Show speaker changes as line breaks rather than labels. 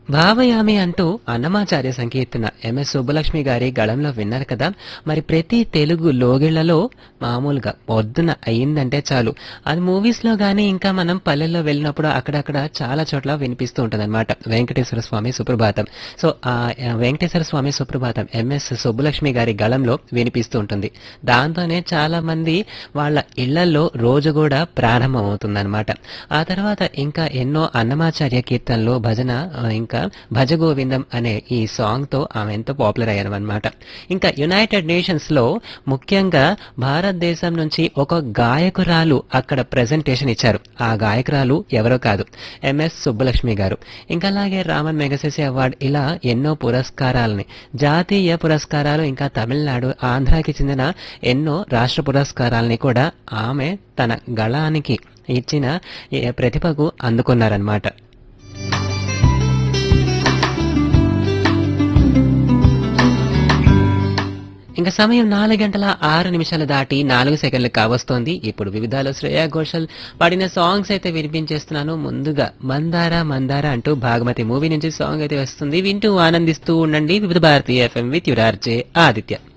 భావయామి అంటూ అన్నమాచార్య సంకీర్తన ఎంఎస్ సుబ్బలక్ష్మి గారి గళంలో విన్నారు కదా మరి ప్రతి తెలుగు లోగిళ్లలో మామూలుగా పొద్దున అయ్యిందంటే చాలు అది మూవీస్ లో గానీ ఇంకా మనం పల్లెల్లో వెళ్ళినప్పుడు అక్కడక్కడ చాలా చోట్ల వినిపిస్తూ ఉంటది అనమాట వెంకటేశ్వర స్వామి సుప్రభాతం సో ఆ ఆ వెంకటేశ్వర స్వామి సుప్రభాతం ఎంఎస్ సుబ్బలక్ష్మి గారి గళంలో వినిపిస్తూ ఉంటుంది దాంతోనే చాలా మంది వాళ్ళ ఇళ్లలో రోజు కూడా ప్రారంభం అవుతుందన్నమాట ఆ తర్వాత ఇంకా ఎన్నో అన్నమాచార్య కీర్తనలు భజన ఆ, ఇంకా భజ గోవిందం అనే ఈ సాంగ్ తో ఆమె ఎంతో పాపులర్ అయ్యారు అనమాట ఇంకా యునైటెడ్ నేషన్స్ లో ముఖ్యంగా భారతదేశం నుంచి ఒక గాయకురాలు అక్కడ ప్రెజెంటేషన్ ఇచ్చారు ఆ గాయకురాలు ఎవరో కాదు ఎంఎస్ సుబ్బలక్ష్మి గారు ఇంకా అలాగే రామన్ మెగసెసి అవార్డ్ ఇలా ఎన్నో పురస్కారాలని జాతీయ పురస్కారాలు ఇంకా తమిళనాడు ఆంధ్రాకి చెందిన ఎన్నో రాష్ట్ర పురస్కారాలని కూడా ఆమె తన గళానికి ఇచ్చిన ఈ ప్రతిభకు అందుకున్నారనమాట ఇంకా సమయం నాలుగు గంటల ఆరు నిమిషాలు దాటి నాలుగు సెకండ్లు కావస్తోంది ఇప్పుడు వివిధాలు శ్రేయా ఘోషల్ పాడిన సాంగ్స్ అయితే వినిపించేస్తున్నాను ముందుగా మందార మందార అంటూ భాగమతి మూవీ నుంచి సాంగ్ అయితే వస్తుంది వింటూ ఆనందిస్తూ ఉండండి Vividh Bharati FM with your RJ Aditya